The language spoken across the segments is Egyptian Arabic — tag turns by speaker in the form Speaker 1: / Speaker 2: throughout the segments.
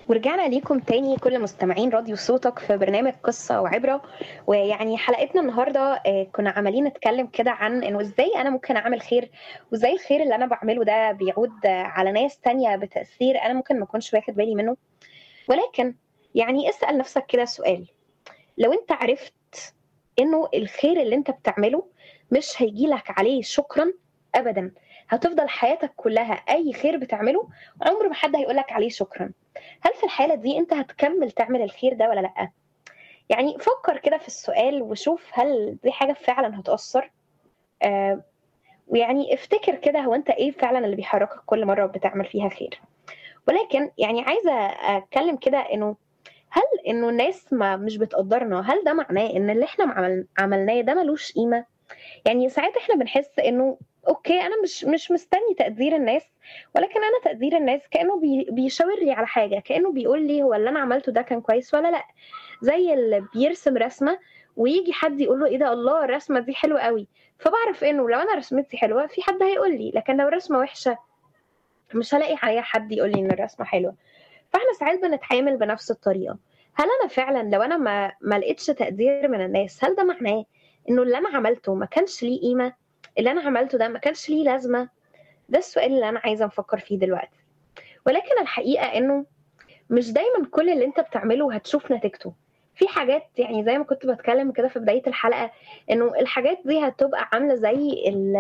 Speaker 1: ورجعنا ليكم تاني كل مستمعين راديو صوتك في برنامج قصة وعبرة ويعني حلقتنا النهاردة آه، كنا عمالين نتكلم كده عن انه ازاي انا ممكن اعمل خير وازاي الخير اللي انا بعمله ده بيعود آه، على ناس تانية بتأثير انا ممكن ما اكونش واخد بالي منه ولكن يعني اسأل نفسك كده سؤال لو انت عرفت انه الخير اللي انت بتعمله مش هيجيلك عليه شكرا ابدا هتفضل حياتك كلها اي خير بتعمله عمر ما حد هيقولك عليه شكرا هل في الحالة دي انت هتكمل تعمل الخير ده ولا لأ؟ يعني فكر كده في السؤال وشوف هل دي حاجة فعلا هتأثر آه ويعني افتكر كده هو انت ايه فعلا اللي بيحركك كل مرة بتعمل فيها خير ولكن يعني عايزة اتكلم كده انه هل انه الناس ما مش بتقدرنا هل ده معناه ان اللي احنا عمل عملناه ده ملوش قيمة يعني ساعات احنا بنحس انه اوكي انا مش مش مستني تقدير الناس ولكن انا تقدير الناس كانه بي بيشاور لي على حاجه كانه بيقول لي هو اللي انا عملته ده كان كويس ولا لا زي اللي بيرسم رسمه ويجي حد يقول له ايه ده الله الرسمه دي حلوه قوي فبعرف انه لو انا رسمتي حلوه في حد هيقول لي لكن لو الرسمه وحشه مش هلاقي عليها حد يقول لي ان الرسمه حلوه فاحنا ساعات بنتعامل بنفس الطريقه هل انا فعلا لو انا ما ما لقيتش تقدير من الناس هل ده معناه انه اللي انا عملته ما كانش ليه قيمه اللي انا عملته ده ما كانش ليه لازمه ده السؤال اللي انا عايزه نفكر فيه دلوقتي ولكن الحقيقه انه مش دايما كل اللي انت بتعمله هتشوف نتيجته في حاجات يعني زي ما كنت بتكلم كده في بدايه الحلقه انه الحاجات دي هتبقى عامله زي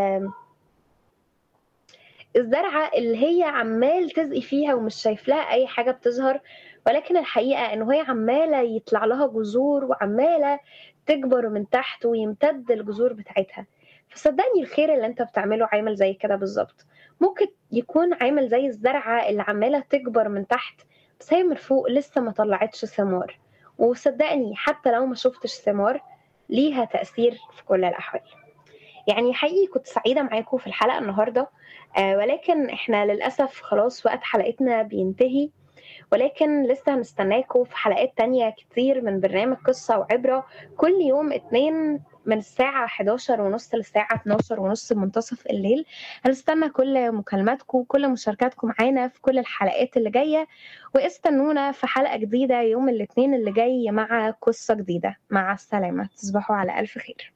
Speaker 1: الزرعه اللي هي عمال تزقي فيها ومش شايف لها اي حاجه بتظهر ولكن الحقيقه انه هي عماله يطلع لها جذور وعماله تكبر من تحت ويمتد الجذور بتاعتها فصدقني الخير اللي انت بتعمله عامل زي كده بالظبط ممكن يكون عامل زي الزرعه اللي عماله تكبر من تحت بس هي من فوق لسه ما طلعتش ثمار وصدقني حتى لو ما شفتش ثمار ليها تأثير في كل الأحوال يعني حقيقي كنت سعيدة معاكم في الحلقة النهاردة آه ولكن احنا للأسف خلاص وقت حلقتنا بينتهي ولكن لسه هنستناكم في حلقات تانية كتير من برنامج قصة وعبرة كل يوم اتنين من الساعة 11 ونص للساعة 12 ونص منتصف الليل هنستنى كل مكالماتكم كل مشاركاتكم معانا في كل الحلقات اللي جاية واستنونا في حلقة جديدة يوم الاثنين اللي جاي مع قصة جديدة مع السلامة تصبحوا على ألف خير